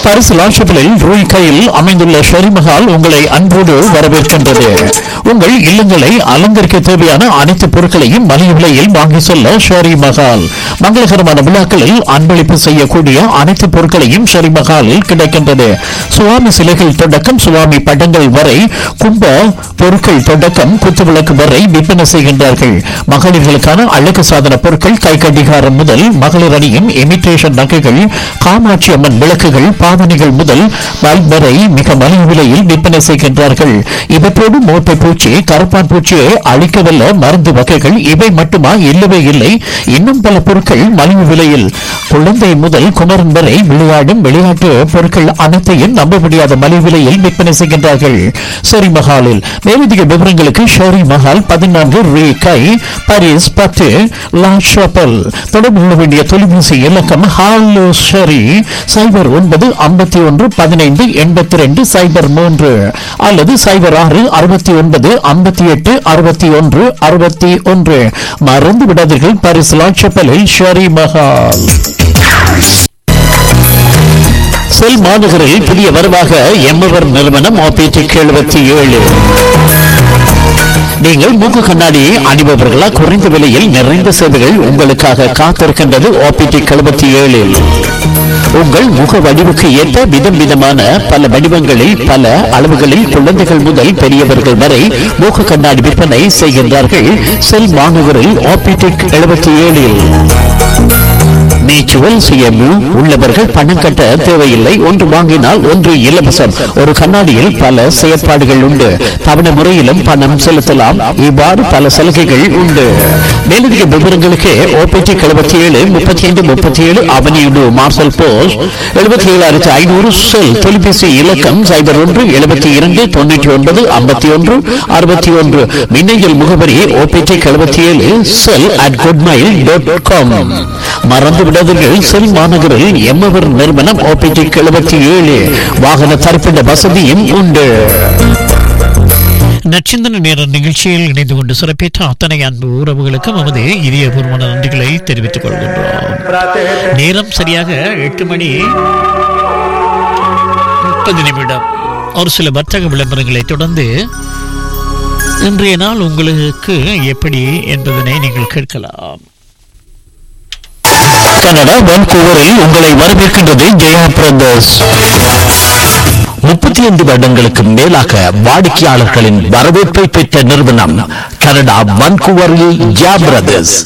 Paris லாஷப்பிளில் ரூய் கையில் அமைந்துள்ள ஷெரிமஹால் உங்களை அன்போடு வரவேற்கின்றது உங்கள் இல்லங்களை அலங்கரிக்க தேவையான அனைத்து பொருட்களையும் மலிவு விலையில் வாங்கி செல்ல ஷெரி மஹால் மங்களகரமான விழாக்களில் அன்பளிப்பு செய்யக்கூடிய அனைத்து பொருட்களையும் ஷெரி மஹாலில் கிடைக்கின்றது சுவாமி சிலைகள் தொடக்கம் சுவாமி படங்கள் வரை கும்ப பொருட்கள் தொடக்கம் குத்துவிளக்கு வரை விற்பனை செய்கின்றார்கள் மகளிர்களுக்கான அழகு சாதன பொருட்கள் கை கடிகாரம் முதல் மகளிர் அணியும் இமிட்டேஷன் நகைகள் காமாட்சி அம்மன் விளக்குகள் பாவனைகள் முதல் பல்ப் வரை மிக மலிவு விலையில் விற்பனை செய்கின்றார்கள் இவற்றோடு மோட்டை பூச்சி கருப்பான் பூச்சியை அழிக்கவல்ல மருந்து வகைகள் இவை மட்டுமா இல்லவே இல்லை இன்னும் பல பொருட்கள் மலிவு விலையில் குழந்தை முதல் குமரன் வரை விளையாடும் விளையாட்டு பொருட்கள் அனைத்தையும் நம்ப முடியாத மலிவு விலையில் விற்பனை செய்கின்றார்கள் ஷெரி மஹாலில் மேலதிக விவரங்களுக்கு ஷெரி மஹால் பதினான்கு ரே கை பாரிஸ் பத்து லா ஷாப்பல் தொடர்பு கொள்ள வேண்டிய தொலைபேசி இலக்கம் ஹாலோ ஷெரி சைபர் ஒன்பது ஐம்பத்தி ஒன்று பதினைந்து எண்பத்தி ரெண்டு சைபர் மூன்று அல்லது சைபர் ஆறு அறுபத்தி ஒன்பது ஐம்பத்தி எட்டு அறுபத்தி ஒன்று அறுபத்தி ஒன்று மறந்து விடாதீர்கள் பாரிஸ் லா ஷாப்பலில் ஷெரி மஹால் செல் மாநகரில் புதிய வரவாக எம்எவர் நிறுவனம் ஆபிடிக் எழுபத்தி ஏழு நீங்கள் மூக்கு கண்ணாடியை அணிபவர்களா குறைந்த விலையில் நிறைந்த சேவைகள் உங்களுக்காக காத்திருக்கின்றது ஆபிடிக் எழுபத்தி ஏழில் உங்கள் முக வடிவுக்கு ஏற்ப விதம் விதமான பல வடிவங்களில் பல அளவுகளில் குழந்தைகள் முதல் பெரியவர்கள் வரை மூக்கு கண்ணாடி விற்பனை செய்கின்றார்கள் செல் மாநகரில் ஆபிடிக் எழுபத்தி ஏழில் நீச்சுவல் சுயமு உள்ளவர்கள் பணம் கட்ட தேவையில்லை ஒன்று வாங்கினால் ஒன்று இலவசம் ஒரு கண்ணாடியில் பல செயற்பாடுகள் உண்டு தவணை முறையிலும் பணம் செலுத்தலாம் இவ்வாறு பல சலுகைகள் உண்டு மேலதிக விவரங்களுக்கு ஓபிடி எழுபத்தி ஏழு முப்பத்தி ஐந்து முப்பத்தி ஏழு அவனியுடு மார்சல் போஸ்ட் எழுபத்தி ஏழாயிரத்தி ஐநூறு செல் தொலைபேசி இலக்கம் சைபர் ஒன்று எழுபத்தி இரண்டு தொண்ணூற்றி ஒன்பது ஐம்பத்தி ஒன்று அறுபத்தி ஒன்று மின்னஞ்சல் முகவரி ஓபிடி எழுபத்தி ஏழு cell at gmail dot com மறந்து விடாதீர்கள் செல் மாநகரில் எம்மவர் நிறுவனம் ஓபிடி எழுபத்தி ஏழு வாகன தரிப்பிட வசதியும் உண்டு நச்சிந்தன நேர நிகழ்ச்சியில் இணைந்து கொண்டு சிறப்பேற்ற அத்தனை அன்பு உறவுகளுக்கு நமது இதயபூர்வமான நன்றிகளை தெரிவித்துக் கொள்கின்றோம் நேரம் சரியாக எட்டு மணி முப்பது நிமிடம் ஒரு சில வர்த்தக விளம்பரங்களை தொடர்ந்து இன்றைய நாள் உங்களுக்கு எப்படி என்பதனை நீங்கள் கேட்கலாம் கனடா வான்கூவரில் உங்களை வரவேற்கின்றது ஜெயா பிரதர்ஸ் முப்பத்தி ஐந்து வருடங்களுக்கு மேலாக வாடிக்கையாளர்களின் வரவேற்பை பெற்ற நிறுவனம் கனடா வான்கூவரில் ஜெயா பிரதர்ஸ்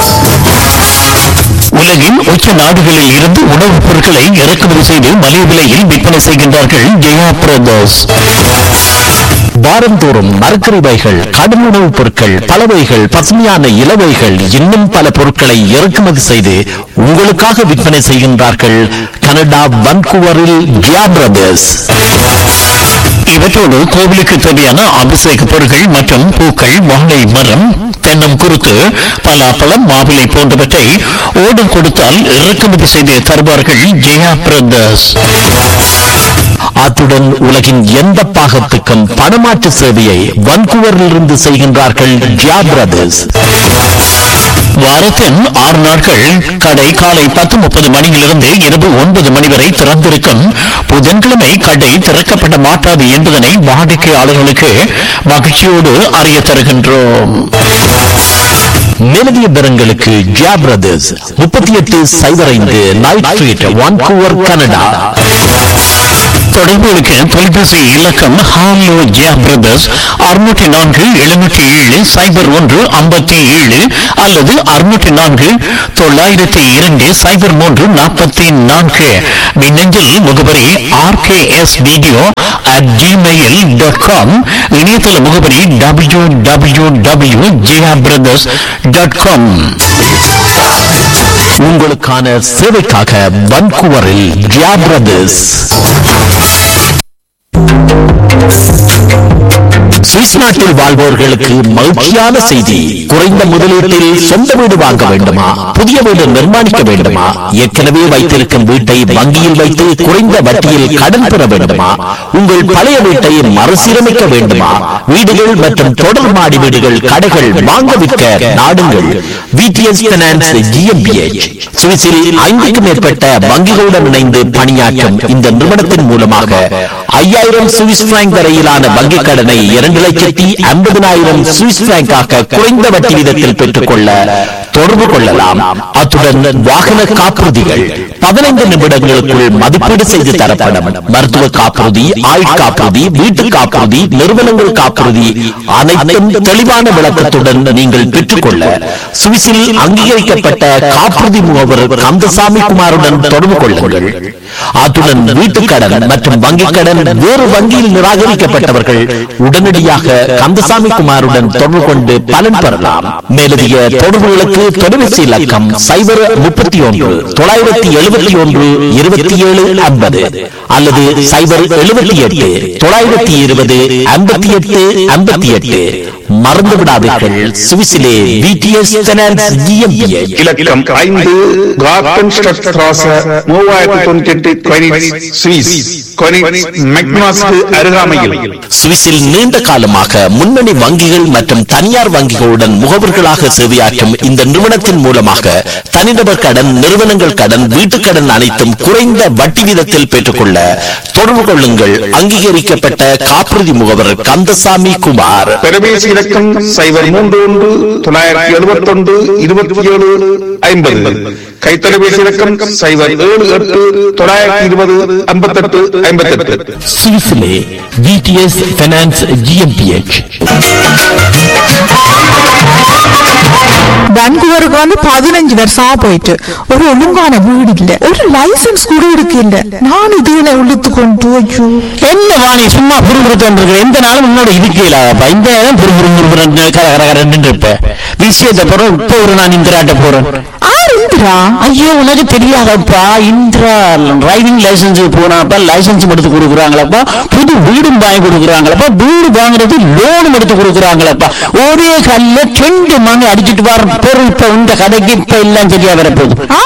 உலகின் உச்ச நாடுகளில் இருந்து உணவுப் பொருட்களை இறக்குமதி செய்து மலிவு விலையில் விற்பனை செய்கின்றார்கள் ஜெயா பிரதர்ஸ் வாரந்தோறும் மரக்கறிவைகள் கடும் உணவுப் பொருட்கள் பலவைகள் பசுமையான இலவைகள் இன்னும் பல பொருட்களை இறக்குமதி செய்து உங்களுக்காக விற்பனை செய்கின்றார்கள் கனடா வன்கூவரில் ஜியா பிரதர்ஸ் இவற்றோடு கோவிலுக்கு தேவையான அபிஷேக பொருட்கள் மற்றும் பூக்கள் வாழை மரம் தென்னம் குருத்து பலாப்பழம் மாவிலை போன்றவற்றை ஓடம் கொடுத்தால் இறக்குமதி செய்து தருவார்கள் ஜெயா பிரதர்ஸ் அத்துடன் உலகின் எந்த பாகத்துக்கும் பணமாற்று சேவையை வன்கூவரிலிருந்து செய்கின்றார்கள் ஜியா பிரதர்ஸ் வாரத்தின் ஆறு நாட்கள் கடை காலை பத்து முப்பது மணியிலிருந்து இரவு ஒன்பது மணி வரை திறந்திருக்கும் புதன்கிழமை கடை திறக்கப்பட மாட்டாது என்பதனை வாடிக்கையாளர்களுக்கு மகிழ்ச்சியோடு அறிய தருகின்றோம் மேலதிக பெறங்களுக்கு ஜியா பிரதர்ஸ் முப்பத்தி எட்டு சைபர் ஐந்து நைட் ஸ்ட்ரீட் வான்கூவர் கனடா தொடர்புகளுக்கு தொலைபேசி இலக்கம் ஹாலோ ஜியா பிரதர்ஸ் அறுநூற்றி நான்கு எழுநூற்றி ஏழு சைபர் ஒன்று ஐம்பத்தி ஏழு அல்லது அறுநூற்றி நான்கு தொள்ளாயிரத்தி இரண்டு சைபர் மூன்று நாற்பத்தி நான்கு மின்னஞ்சல் முகவரி RKS video at Gmail dot com இணையதள முகவரி W W W Zia brothers dot com உங்களுக்கான சேவைக்காக வன்கூவரில் ஜியா பிரதர்ஸ் சுவிஸ் நாட்டில் வாழ்வோர்களுக்கு மகிழ்ச்சியான செய்தி குறைந்த முதலீட்டில் சொந்த வீடு வாங்க வேண்டுமா புதிய வீடு நிர்மாணிக்க வேண்டுமா ஏற்கனவே வைத்திருக்கும் வீட்டை வங்கியில் வைத்து குறைந்த வட்டியில் கடன் பெற வேண்டுமா உங்கள் பழைய வீட்டை மறுசீரமைக்க வேண்டுமா வீடுகள் மற்றும் தொடர் மாடி வீடுகள் கடைகள் வாங்க விற்க நாடுங்கள் விடிஎஸ் பைனான்ஸ் ஜிஎம்பிஎச் சுவிஸில் ஐந்துக்கும் மேற்பட்ட வங்கிகளுடன் இணைந்து பணியாற்றும் இந்த நிறுவனத்தின் மூலமாக ஐயாயிரம் சுவிஸ் பிராங்க் வரையிலான வங்கிக் கடனை இரண்டு லட்சத்தி ஐம்பதினாயிரம் சுவிஸ் பிராங்காக குறைந்த வட்டி வீதத்தில் பெற்றுக்கொள்ள தொடர்பு கொள்ளலாம் அத்துடன் வாகன காப்புறுதிகள் பதினைந்து நிமிடங்களுக்குள் மதிப்பீடு செய்து தரப்படும் மருத்துவ காப்புறுதி ஆயுள் காப்புறுதி வீட்டு காப்புறுதி நிறுவனங்கள் காப்புறுதி அனைத்தும் தெளிவான விளக்கத்துடன் நீங்கள் பெற்றுக்கொள்ள சுவிஸில் அங்கீகரிக்கப்பட்ட காப்புறுதி முகவர் கந்தசாமி குமாருடன் தொடர்பு கொள்ளுங்கள் அத்துடன் வீட்டுக் கடன் மற்றும் வங்கிக் கடன் வேறு வங்கியில் நிராகரிக்கப்பட்டவர்கள் உடனடியாக கந்தசாமி குமாருடன் தொடர்பு கொண்டு பலன் பெறலாம் மேலதிக தொடர்புகளுக்கு தொலைபேசி இலக்கம் சைபர் முப்பத்தி ஒன்று தொள்ளாயிரத்தி எழுபத்தி ஒன்று இருபத்தி ஏழு ஐம்பது அல்லது சைபர் எழுபத்தி எட்டு தொள்ளாயிரத்தி இருபது ஐம்பத்தி எட்டு ஐம்பத்தி எட்டு மறந்து விடாதீர்கள் சுவிஸிலே விடிஎஸ் பைனான்ஸ் ஜிஎம்பிஎச் இலக்கம் ஐந்து கார்டன் ஸ்ட்ராச மூவாயிரத்தி தொண்ணூத்தி எட்டு கொயினிட்ஸ் சுவிஸ் கொயினிட்ஸ் மெக்னாஸ்க்கு அருகாமையில் சுவிஸில் நீண்ட காலமாக முன்னணி வங்கிகள் மற்றும் தனியார் வங்கிகளுடன் முகவர்களாக சேவையாற்றும் இந்த நிறுவனத்தின் மூலமாக தனிநபர் கடன் நிறுவனங்கள் கடன் வீட்டுக் கடன் அனைத்தும் குறைந்த வட்டி வீதத்தில் பெற்றுக்கொள்ள தொடர்பு கொள்ளுங்கள் அங்கீகரிக்கப்பட்ட காப்புறுதி முகவர் கந்தசாமி குமார் தொலைபேசி இலக்கம் சைபர் மூன்று ஒன்று தொள்ளாயிரத்தி எழுபத்தி ஒன்று இருபத்தி ஏழு ஐம்பது கைத்தொலைபேசி இலக்கம் சைபர் ஏழு எட்டு தொள்ளாயிரத்தி இருபது ஐம்பத்தெட்டு ஐம்பத்தெட்டு சுவிஸிலே விடிஎஸ் பைனான்ஸ் ஜிஎம்பிஎச் பெங்களூருக்கு வந்து பதினஞ்சு வருஷமா போயிட்டு ஒரு ஒழுங்கான வீடு இல்ல ஒரு லைசன்ஸ் கூட இருக்கு இல்ல நான் இதுல இழுத்து கொண்டு ஐயோ என்ன வாணி சும்மா புரிஞ்சுட்டு எந்த நாளும் உன்னோட இருக்கலாப்பா இந்த நேரம் புரிபுறு கரகரகரன்னு இருப்ப விஷயத்தை போறோம் இப்போ ஒரு நான் இந்திராட்ட போறேன் ஆர் இந்திரா ஐயோ உனக்கு தெரியாதப்பா இந்திரா டிரைவிங் லைசன்ஸ் போனாப்பா லைசன்ஸ் எடுத்து கொடுக்குறாங்களப்பா புது வீடும் வாங்கி கொடுக்குறாங்களப்பா வீடு வாங்குறது லோனும் எடுத்து கொடுக்குறாங்களப்பா ஒரே கல்ல ரெண்டு மணி அடிச்சிட்டு வர பொருள் இப்ப இந்த கடைக்கு இப்ப எல்லாம் சரியா வரப்போகுது ஆ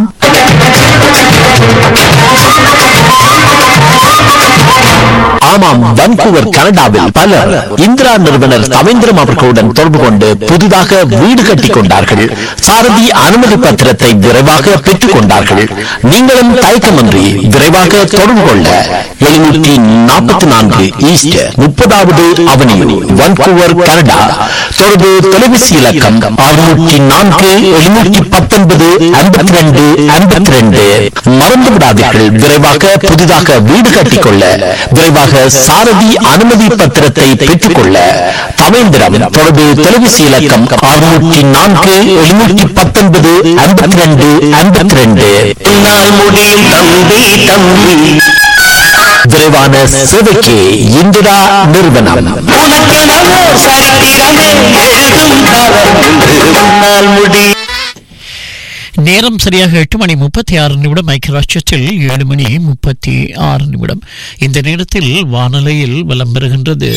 ஆமாம் வன்கூவர் கனடாவில் பலர் இந்திரா நிறுவனர் தவேந்திரம் அவர்களுடன் தொடர்பு கொண்டு புதிதாக வீடு கட்டிக் கொண்டார்கள் சாரதி அனுமதி பத்திரத்தை விரைவாக பெற்றுக் கொண்டார்கள் நீங்களும் தயக்கமின்றி விரைவாக தொடர்பு கொள்ள எழுநூற்றி நாற்பத்தி நான்கு ஈஸ்ட் முப்பதாவது அவனியூ வன்கூவர் கனடா தொடர்பு தொலைபேசி இலக்கம் அறுநூற்றி நான்கு எழுநூற்றி பத்தொன்பது ஐம்பத்தி ரெண்டு ஐம்பத்தி ரெண்டு மறந்து விடாதீர்கள் விரைவாக புதிதாக வீடு கட்டிக்கொள்ள விரைவாக சாரதி அனுமதி பத்திரத்தை பெற்றுக்கொள்ள தவேந்திரம் தொடர்பு தொலைபேசி இலக்கம் அறுநூற்றி நான்கு எழுநூற்றி பத்தொன்பது ஐம்பத்தி ரெண்டு ஐம்பத்தி ரெண்டு என்னால் முடியும் தம்பி தம்பி விரைவான சேவைக்கு இந்திரா நிறுவனம் உனக்கெனவோ சரித்திரமே எழுதும் காலம் என்று உன்னால் முடியும் நேரம் சரியாக எட்டு மணி முப்பத்தி ஆறு நிமிடம் ஐக்கியராட்சத்தில் ஏழு மணி முப்பத்தி ஆறு நிமிடம் இந்த நேரத்தில் வானொலியில் வலம் பெறுகின்றது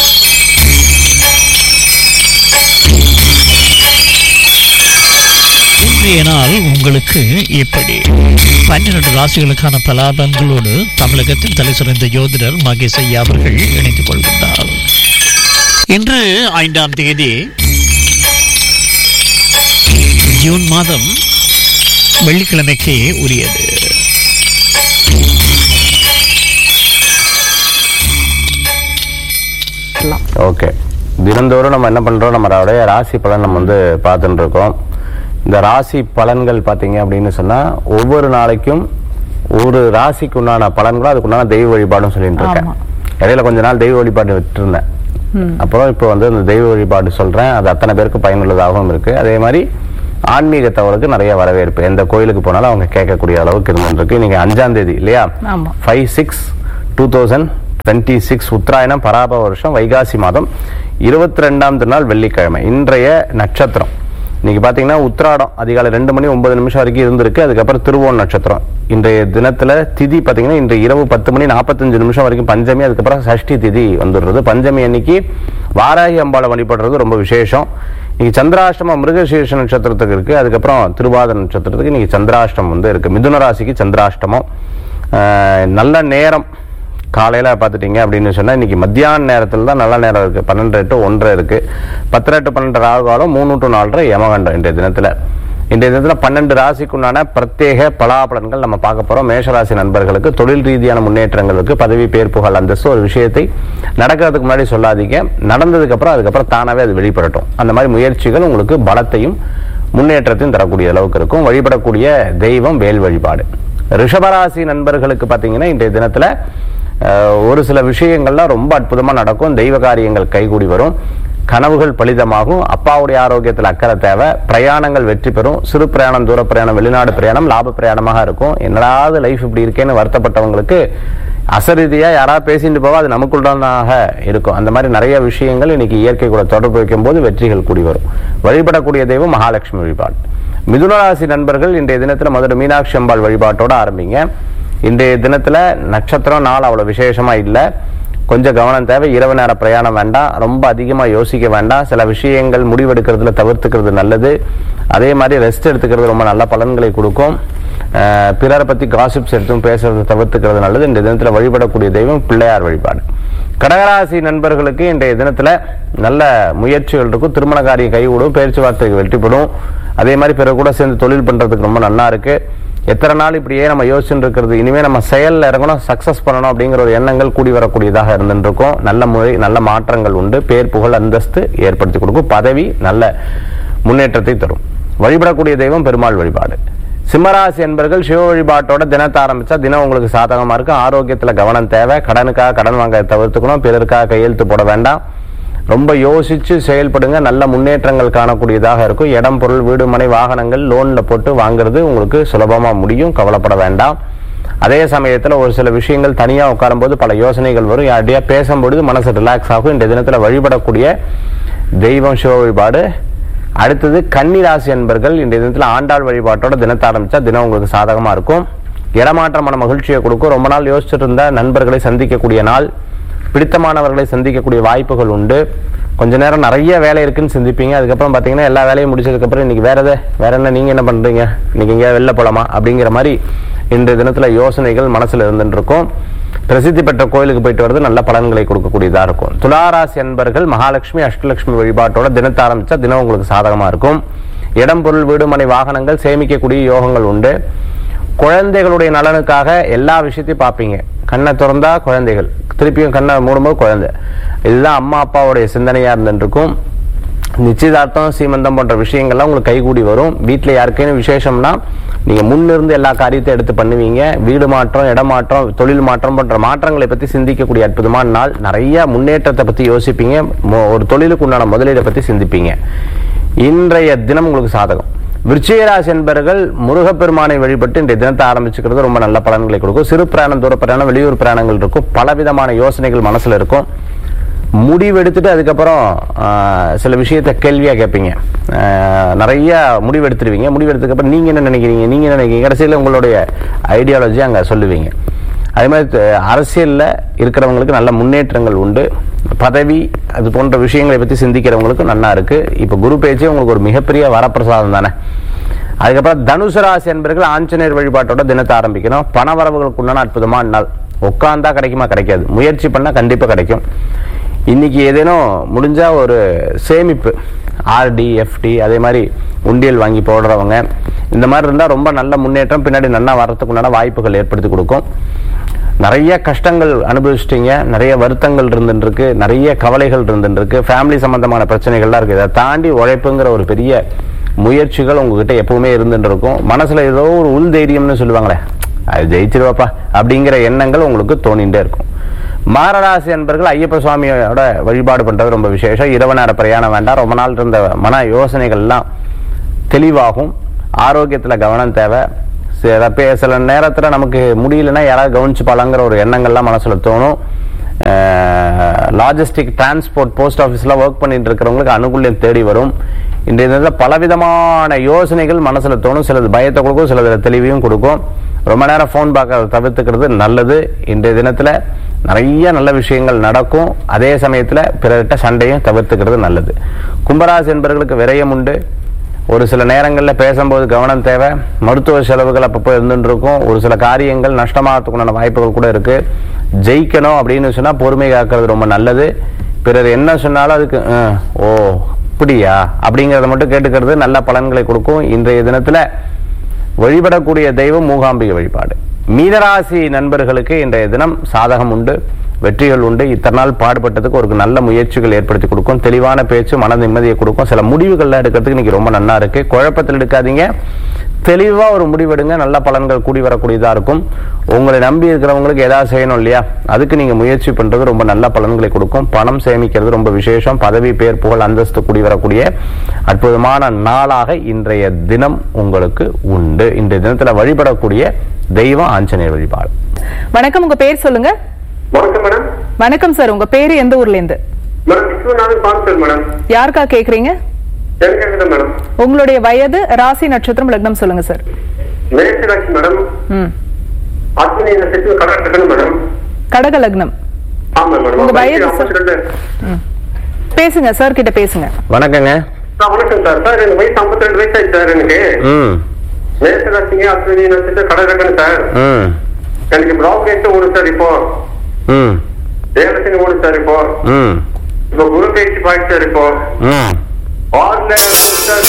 இன்றைய நாள் உங்களுக்கு எப்படி பன்னிரண்டு ராசிகளுக்கான பலாபலன்களோடு தமிழகத்தின் தலை சிறந்த யோதிடர் மகேஷ் ஐயா அவர்கள் இணைத்துக் கொள்கின்றார் இன்று ஐந்தாம் தேதி ஜூன் மாதம் வெள்ளிக்கிழமைக்கு உரியது ஓகே தினந்தோறும் நம்ம என்ன பண்றோம் நம்மளுடைய ராசி பலன் நம்ம வந்து பார்த்துட்டு இருக்கோம் இந்த ராசி பலன்கள் பார்த்தீங்க அப்படின்னு சொன்னா ஒவ்வொரு நாளைக்கும் ஒரு ராசிக்கு உண்டான பலன்களும் அதுக்குண்டான தெய்வ வழிபாடும் சொல்லிட்டு இருக்கேன் இடையில கொஞ்ச நாள் தெய்வ வழிபாடு விட்டுருந்தேன் அப்புறம் இப்போ வந்து இந்த தெய்வ வழிபாடு சொல்றேன் அது அத்தனை பேருக்கு பயனுள்ளதாகவும் இருக்கு அதே மாதிரி ஆன்மீக தவறுக்கு நிறைய வரவேற்பு எந்த கோயிலுக்கு போனாலும் அவங்க கேட்கக்கூடிய அளவுக்கு இருந்துருக்கு நீங்க அஞ்சாம் தேதி இல்லையா five six two thousand twenty six உத்தராயணம் பராப வருஷம் வைகாசி மாதம் இருபத்தி ரெண்டாம் திருநாள் வெள்ளிக்கிழமை இன்றைய நட்சத்திரம் இன்னைக்கு பாத்தீங்கன்னா உத்திராடம் அதிகாலை ரெண்டு மணி ஒன்பது நிமிஷம் வரைக்கும் இருந்திருக்கு அதுக்கப்புறம் திருவோண நட்சத்திரம் இன்றைய தினத்துல திதி பாத்தீங்கன்னா இன்றைய இரவு பத்து மணி நாற்பத்தஞ்சு நிமிஷம் வரைக்கும் பஞ்சமி அதுக்கப்புறம் சஷ்டி திதி வந்துடுறது பஞ்சமி அன்னைக்கு வாராகி அம்பாளை வழிபடுறது ரொம்ப விசேஷம் இன்னைக்கு சந்திராஷ்டமம் மிருகசீர்ஷ நட்சத்திரத்துக்கு இருக்கு அதுக்கப்புறம் திருவாத நட்சத்திரத்துக்கு இன்னைக்கு சந்திராஷ்டமம் வந்து இருக்கு மிதுன ராசிக்கு சந்திராஷ்டமம் ஆஹ் நல்ல நேரம் காலையில் பார்த்துட்டீங்க அப்படின்னு சொன்னால் இன்னைக்கு மத்தியான நேரத்தில் தான் நல்ல நேரம் இருக்குது பன்னெண்டு டு ஒன்றரை இருக்குது பத்தரை டு பன்னெண்டு ராகு காலம் மூணு டு நாலரை யமகண்டம் இன்றைய தினத்தில் இன்றைய தினத்தில் பன்னெண்டு ராசிக்குண்டான பிரத்யேக பலாபலன்கள் நம்ம பார்க்க போகிறோம் மேஷராசி நண்பர்களுக்கு தொழில் ரீதியான முன்னேற்றங்களுக்கு பதவி பேர் புகழ் அந்தஸ்து ஒரு விஷயத்தை நடக்கிறதுக்கு முன்னாடி சொல்லாதீங்க நடந்ததுக்கு அப்புறம் அதுக்கப்புறம் தானாகவே அது வெளிப்படட்டும் அந்த மாதிரி முயற்சிகள் உங்களுக்கு பலத்தையும் முன்னேற்றத்தையும் தரக்கூடிய அளவுக்கு இருக்கும் வழிபடக்கூடிய தெய்வம் வேல் வழிபாடு ரிஷபராசி நண்பர்களுக்கு பார்த்தீங்கன்னா இன்றைய தினத்தில் அஹ், ஒரு சில விஷயங்கள்லாம் ரொம்ப அற்புதமாக நடக்கும் தெய்வ காரியங்கள் கைகூடி வரும் கனவுகள் பலிதமாகும் அப்பாவுடைய ஆரோக்கியத்தில் அக்கறை தேவை பிரயாணங்கள் வெற்றி பெறும் சிறு பிரயாணம் தூர பிரயாணம் வெளிநாடு பிரயாணம் லாப பிரயாணமாக இருக்கும் என்னடாவது லைஃப் இப்படி இருக்கேன்னு வருத்தப்பட்டவங்களுக்கு அசரீதியா யாராவது பேசிட்டு போவா அது நமக்குள்ளதாக இருக்கும் அந்த மாதிரி நிறைய விஷயங்கள் இன்னைக்கு இயற்கை கூட தொடர்பு வைக்கும் போது வெற்றிகள் கூடி வரும் வழிபடக்கூடிய தெய்வம் மகாலட்சுமி வழிபாடு மிதுனராசி நண்பர்கள் இன்றைய தினத்துல மதுரை மீனாட்சி அம்பாள் வழிபாட்டோட ஆரம்பிங்க இன்றைய தினத்துல நட்சத்திரம் நாள் அவ்வளவு விசேஷமா இல்லை கொஞ்சம் கவனம் தேவை இரவு நேர பிரயாணம் வேண்டாம் ரொம்ப அதிகமா யோசிக்க வேண்டாம் சில விஷயங்கள் முடிவெடுக்கிறதுல தவிர்த்துக்கிறது நல்லது அதே மாதிரி ரெஸ்ட் எடுத்துக்கிறது ரொம்ப நல்ல பலன்களை கொடுக்கும் அஹ் பிறரை பத்தி காசிப்ஸ் எடுத்தும் பேசுறதை தவிர்த்துக்கிறது நல்லது இந்த தினத்துல வழிபடக்கூடிய தெய்வம் பிள்ளையார் வழிபாடு கடகராசி நண்பர்களுக்கு இன்றைய தினத்துல நல்ல முயற்சிகள் இருக்கும் திருமண காரியம் கைகூடும் பேச்சுவார்த்தைக்கு வெற்றிப்படும் அதே மாதிரி பிறகு கூட சேர்ந்து தொழில் பண்றதுக்கு ரொம்ப நல்லா இருக்கு எத்தனை நாள் இப்படியே நம்ம யோசிச்சுட்டு இருக்கிறது இனிமே நம்ம செயல்ல இறங்கணும் சக்சஸ் பண்ணணும் அப்படிங்கிற ஒரு எண்ணங்கள் கூடி வரக்கூடியதாக இருந்துட்டு இருக்கும் நல்ல முறை நல்ல மாற்றங்கள் உண்டு பேர் புகழ் அந்தஸ்து ஏற்படுத்தி கொடுக்கும் பதவி நல்ல முன்னேற்றத்தை தரும் வழிபடக்கூடிய தெய்வம் பெருமாள் வழிபாடு சிம்மராசி என்பர்கள் சிவ வழிபாட்டோட தினத்தை ஆரம்பிச்சா தினம் உங்களுக்கு சாதகமா இருக்கும் ஆரோக்கியத்துல கவனம் தேவை கடனுக்காக கடன் வாங்க தவிர்த்துக்கணும் பிறருக்காக கையெழுத்து போட வேண்டாம் ரொம்ப யோசிச்சு செயல்படுங்க நல்ல முன்னேற்றங்கள் காணக்கூடியதாக இருக்கும் இடம் பொருள் வீடு மனை வாகனங்கள் லோன்ல போட்டு வாங்குறது உங்களுக்கு சுலபமா முடியும் கவலைப்பட வேண்டாம் அதே சமயத்துல ஒரு சில விஷயங்கள் தனியா உட்காரும்போது பல யோசனைகள் வரும் யார்கிட்டயா பேசும்பொழுது மனசு ரிலாக்ஸ் ஆகும் இந்த தினத்துல வழிபடக்கூடிய தெய்வம் சிவ வழிபாடு அடுத்தது கன்னி ராசி என்பர்கள் இந்த தினத்துல ஆண்டாள் வழிபாட்டோட தினத்தை ஆரம்பிச்சா தினம் உங்களுக்கு சாதகமா இருக்கும் இடமாற்றமான மகிழ்ச்சியை கொடுக்கும் ரொம்ப நாள் யோசிச்சுட்டு இருந்த நண்பர்களை சந்திக்கக்கூடிய நாள் பிடித்தமானவர்களை சந்திக்கக்கூடிய வாய்ப்புகள் உண்டு கொஞ்ச நேரம் நிறைய வேலை இருக்குன்னு சிந்திப்பீங்க அதுக்கப்புறம் பார்த்தீங்கன்னா எல்லா வேலையும் முடிச்சதுக்கப்புறம் இன்னைக்கு வேற எதை வேற என்ன நீங்க என்ன பண்றீங்க இன்னைக்கு எங்கேயா வெளில போலாமா அப்படிங்கிற மாதிரி இன்றைய தினத்துல யோசனைகள் மனசுல இருந்துட்டு இருக்கும் பிரசித்தி பெற்ற கோயிலுக்கு போயிட்டு வர்றது நல்ல பலன்களை கொடுக்கக்கூடியதா இருக்கும் துளாராசி அன்பர்கள் மகாலட்சுமி அஷ்டலட்சுமி வழிபாட்டோட தினத்தை ஆரம்பிச்சா தினம் உங்களுக்கு சாதகமா இருக்கும் இடம் பொருள் வீடு மனை வாகனங்கள் சேமிக்கக்கூடிய யோகங்கள் உண்டு குழந்தைகளுடைய நலனுக்காக எல்லா விஷயத்தையும் பார்ப்பீங்க கண்ணை திறந்தா குழந்தைகள் திருப்பியும் கண்ணை மூடும்போது குழந்தை இதுதான் அம்மா அப்பாவுடைய சிந்தனையா இருந்துருக்கும் நிச்சயதார்த்தம் சீமந்தம் போன்ற விஷயங்கள்லாம் உங்களுக்கு கைகூடி வரும் வீட்டில் யாருக்கேனும் விசேஷம்னா நீங்க முன்னிருந்து எல்லா காரியத்தையும் எடுத்து பண்ணுவீங்க வீடு மாற்றம் இடமாற்றம் தொழில் மாற்றம் போன்ற மாற்றங்களை பத்தி சிந்திக்கக்கூடிய அற்புதமான நாள் நிறைய முன்னேற்றத்தை பத்தி யோசிப்பீங்க மொ- ஒரு தொழிலுக்கு உண்டான முதலீடை பத்தி சிந்திப்பீங்க இன்றைய தினம் உங்களுக்கு சாதகம் விருச்சிகராசி என்பர்கள் முருகப்பெருமானை வழிபட்டு இன்றைய தினத்தை ஆரம்பிச்சுக்கிறது ரொம்ப நல்ல பலன்களை கொடுக்கும் சிறு பிரயாணம் தூர பிரயாணம் வெளியூர் பிரயாணங்கள் இருக்கும் பலவிதமான யோசனைகள் மனசுல இருக்கும் முடிவெடுத்துட்டு அதுக்கப்புறம் ஆஹ், சில விஷயத்த கேள்வியா கேட்பீங்க ஆஹ், நிறைய முடிவெடுத்துருவீங்க முடிவெடுத்ததுக்கு அப்புறம் நீங்க என்ன நினைக்கிறீங்க நீங்க என்ன நினைக்கிறீங்க கடைசியில் உங்களுடைய ஐடியாலஜி அங்க சொல்லுவீங்க அதே மாதிரி த- அரசியல்ல இருக்கிறவங்களுக்கு நல்ல முன்னேற்றங்கள் உண்டு பதவி அது போன்ற விஷயங்களை பத்தி சிந்திக்கிறவங்களுக்கு நல்லா இருக்கு இப்ப குரு பேச்சே உங்களுக்கு ஒரு மிகப்பெரிய வரப்பிரசாதம் தானே அதுக்கப்புறம் தனுசு ராசி என்பர்கள் ஆஞ்சநேயர் வழிபாட்டோட தினத்தை ஆரம்பிக்கணும் பண வரவுகளுக்கு உண்டான அற்புதமான நாள் உட்காந்தா கிடைக்குமா கிடைக்காது முயற்சி பண்ணா கண்டிப்பா கிடைக்கும் இன்னைக்கு ஏதேனும் முடிஞ்சா ஒரு சேமிப்பு ஆர்டி எஃப்டி அதே மாதிரி உண்டியல் வாங்கி போடுறவங்க இந்த மாதிரி இருந்தா ரொம்ப நல்ல முன்னேற்றம் பின்னாடி நல்லா வர்றதுக்கு உண்டான வாய்ப்புகள் ஏற்படுத்தி கொடுக்கும் நிறைய கஷ்டங்கள் அனுபவிச்சிட்டீங்க நிறைய வருத்தங்கள் இருந்துட்டு இருக்கு நிறைய கவலைகள் இருந்துட்டு இருக்கு ஃபேமிலி சம்பந்தமான பிரச்சனைகள்லாம் இருக்கு இதை தாண்டி உழைப்புங்கிற ஒரு பெரிய முயற்சிகள் உங்ககிட்ட எப்பவுமே இருந்துட்டு இருக்கும் மனசுல ஏதோ ஒரு உள் தைரியம்னு சொல்லுவாங்களே அது ஜெயிச்சிருவாப்பா அப்படிங்கிற எண்ணங்கள் உங்களுக்கு தோணிட்டே இருக்கும் மாரராசி என்பர்கள் ஐயப்ப சுவாமியோட வழிபாடு பண்றது ரொம்ப விசேஷம் இரவு நேர பிரயாணம் வேண்டாம் ரொம்ப நாள் இருந்த மன யோசனைகள்லாம் தெளிவாகும் ஆரோக்கியத்துல கவனம் தேவை சில பே- சில நேரத்துல நமக்கு முடியலன்னா யாராவது கவனிச்சுப்பாளாங்கிற ஒரு எண்ணங்கள்லாம் மனசுல தோணும் லாஜிஸ்டிக் டிரான்ஸ்போர்ட் போஸ்ட் ஆஃபீஸில் ஒர்க் பண்ணிட்டு இருக்கிறவங்களுக்கு அனுகூல்யம் தேடி வரும் இன்றைய தினத்தில் பலவிதமான யோசனைகள் மனசில் தோணும் சிலது பயத்தை கொடுக்கும் சிலது தெளிவையும் கொடுக்கும் ரொம்ப நேரம் ஃபோன் பார்க்கறத தவிர்த்துக்கிறது நல்லது இன்றைய தினத்தில் நிறைய நல்ல விஷயங்கள் நடக்கும் அதே சமயத்தில் பிறர்கிட்ட சண்டையும் தவிர்த்துக்கிறது நல்லது கும்பராசி என்பவர்களுக்கு விரயம் உண்டு ஒரு சில நேரங்களில் பேசும்போது கவனம் தேவை மருத்துவ செலவுகள் அப்பப்போ இருந்துட்டு இருக்கும் ஒரு சில காரியங்கள் நஷ்டமாகறதுக்குண்டான வாய்ப்புகள் கூட இருக்கு ஜெயிக்கணும் அப்படின்னு சொன்னா பொறுமை காக்கிறது ரொம்ப நல்லது பிறர் என்ன சொன்னாலும் அதுக்கு "அஹ், ஓ அப்படியா அப்படிங்கிறத மட்டும் கேட்டுக்கிறது நல்ல பலன்களை கொடுக்கும் இன்றைய தினத்துல வழிபடக்கூடிய தெய்வம் மூகாம்பிகை வழிபாடு மீனராசி நண்பர்களுக்கு இன்றைய தினம் சாதகம் உண்டு வெற்றிகள் உண்டு இத்தனை நாள் பாடுபட்டதுக்கு ஒரு நல்ல முயற்சிகள் ஏற்படுத்தி கொடுக்கும் தெளிவான பேச்சு மன நிம்மதியை கொடுக்கும் சில முடிவுகள்லாம் எடுக்கிறதுக்கு இன்னைக்கு ரொம்ப நல்லா இருக்கு குழப்பத்தில் எடுக்காதீங்க தெளிவா ஒரு முடிவெடுங்க நல்ல பலன்கள் கூடி வரக்கூடியதா இருக்கும் உங்களை நம்பி இருக்கிறவங்களுக்கு ஏதாவது செய்யணும் இல்லையா அதுக்கு நீங்க முயற்சி பண்றது ரொம்ப நல்ல பலன்களை கொடுக்கும் பணம் சேமிக்கிறது ரொம்ப விசேஷம் பதவி பேர் புகழ் அந்தஸ்து கூடி வரக்கூடிய அற்புதமான நாளாக இன்றைய தினம் உங்களுக்கு உண்டு இன்றைய தினத்துல வழிபடக்கூடிய தெய்வம் ஆஞ்சநேயர் வழிபாடு வணக்கம் உங்க பேர் சொல்லுங்க வணக்கம் மேடம் வணக்கம் சார் உங்க பேரு எந்த ஊர்ல இருந்து மேடம் விஸ்வநாதன் பாஸ்கர் மேடம் யாருக்கா கேக்குறீங்க எனக்கு மேடம் உங்களுடைய வயது ராசி நட்சத்திரம் லக்னம் சொல்லுங்க சார் மேஷராசி மேடம் ம் அஸ்வினி நட்சத்திரம் கடை கட்டணும் மேடம் கடக லக்னம் ஆமா மேடம் உங்க வயது வயசு சார்? 52. பேசுங்க சார் கிட்ட பேசுங்க வணக்கங்க சார் வணக்கம் சார் சார் எனக்கு வயசு 52 வயசு ஆயிடுச்சு சார் எனக்கு ம் மேஷராசிங்க அஸ்வினி நட்சத்திரம் கடை கட்டணும் சார் ம் எனக்கு ப்ராக்கெட் ஓடும் சார் இப்போ ம் தேவசனி ஓடும் சார் இப்போ ம் இப்போ குரு பயிற்சி பாய்ச்சி சார் இப்போ ம் ஆறுல சார்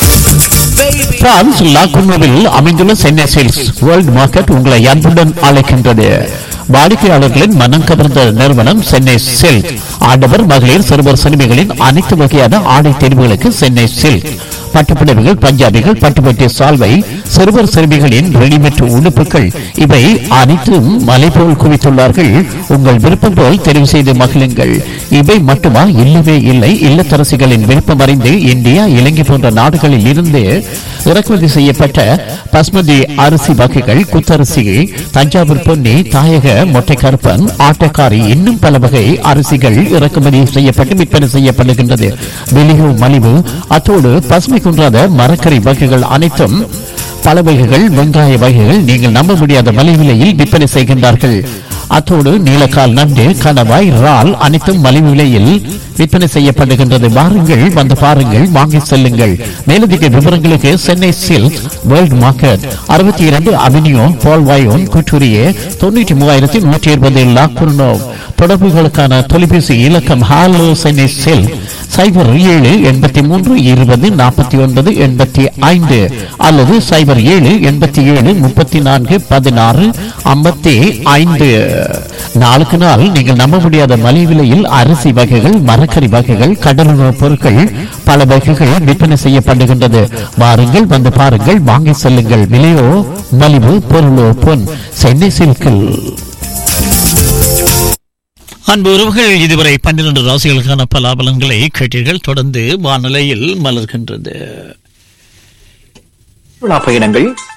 பிரான்ஸ் லாகுனோவில் அமைந்துள்ள சென்னை சேல்ஸ் வேர்ல்ட் மார்க்கெட் உங்களை அன்புடன் அழைக்கின்றது வாடிக்கையாளர்களின் மனம் கவர்ந்த நிறுவனம் சென்னை சில்க் ஆடவர் மகளிர் சிறுவர் சிறுமிகளின் அனைத்து வகையான ஆடை தேர்வுகளுக்கு சென்னை சில்க் பட்டுப்புடவைகள் பஞ்சாபிகள் பட்டுப்பட்டி சால்வை சிறுவர் சிறுமிகளின் ரெடிமேட் உடுப்புகள் இவை அனைத்தும் மலை போல் குவித்துள்ளார்கள் உங்கள் விருப்பம் போல் தெரிவு செய்து மகிழுங்கள் இவை மட்டுமா இல்லவே இல்லை இல்லத்தரசிகளின் விருப்பம் அறிந்து இந்தியா இலங்கை போன்ற நாடுகளில் இருந்து இறக்குமதி செய்யப்பட்ட பஸ்மதி அரிசி வகைகள் குத்தரிசி தஞ்சாவூர் பொன்னி தாயக மொட்டை கருப்பன் ஆட்டக்காரி இன்னும் பல வகை அரிசிகள் இறக்குமதி செய்யப்பட்டு விற்பனை செய்யப்படுகின்றது வெளியோ மலிவு அத்தோடு பசுமை குன்றாத மரக்கறி வகைகள் அனைத்தும் பல வகைகள் வெங்காய வகைகள் நீங்கள் நம்ப முடியாத மலிவிலையில் விற்பனை செய்கின்றார்கள் அத்தோடு நீலக்கால் நண்டு கணவாய் இறால் அனைத்தும் மலிவு விலையில் விற்பனை செய்யப்படுகின்றது வாருங்கள் வந்து பாருங்கள் வாங்கி செல்லுங்கள் மேலதிக விவரங்களுக்கு சென்னை சில்க் வேர்ல்ட் மார்க்கெட் அறுபத்தி இரண்டு அவென்யூ பால்வாயோன் குற்றூரியே தொண்ணூற்றி மூவாயிரத்தி நூற்றி இருபது லாக்குர்னோ தொடர்புகளுக்கான தொலைபேசி இலக்கம் ஹாலோ சென்னை சில்க் சைபர் ஏழு எண்பத்தி மூன்று இருபது நாற்பத்தி ஒன்பது எண்பத்தி ஐந்து அல்லது சைபர் ஏழு எண்பத்தி ஏழு முப்பத்தி நான்கு பதினாறு ஐம்பத்தி ஐந்து நாளுக்கு நாள் நீங்கள் நம்ப முடியாத மலிவு விலையில் அரிசி வகைகள் மரக்கறி வகைகள் கடலுணவுப் பொருட்கள் பல வகைகள் விற்பனை செய்யப்படுகின்றது வாருங்கள் வந்து பாருங்கள் வாங்கி செல்லுங்கள் விலையோ மலிவு பொருளோ பொன் சென்னை சில்கில் அன்பு உறவுகள் இதுவரை பன்னிரண்டு ராசிகளுக்கான பலாபலன்களை கேட்டீர்கள் தொடர்ந்து வானிலையில் மலர்கின்றது சுற்றுலா பயணங்கள்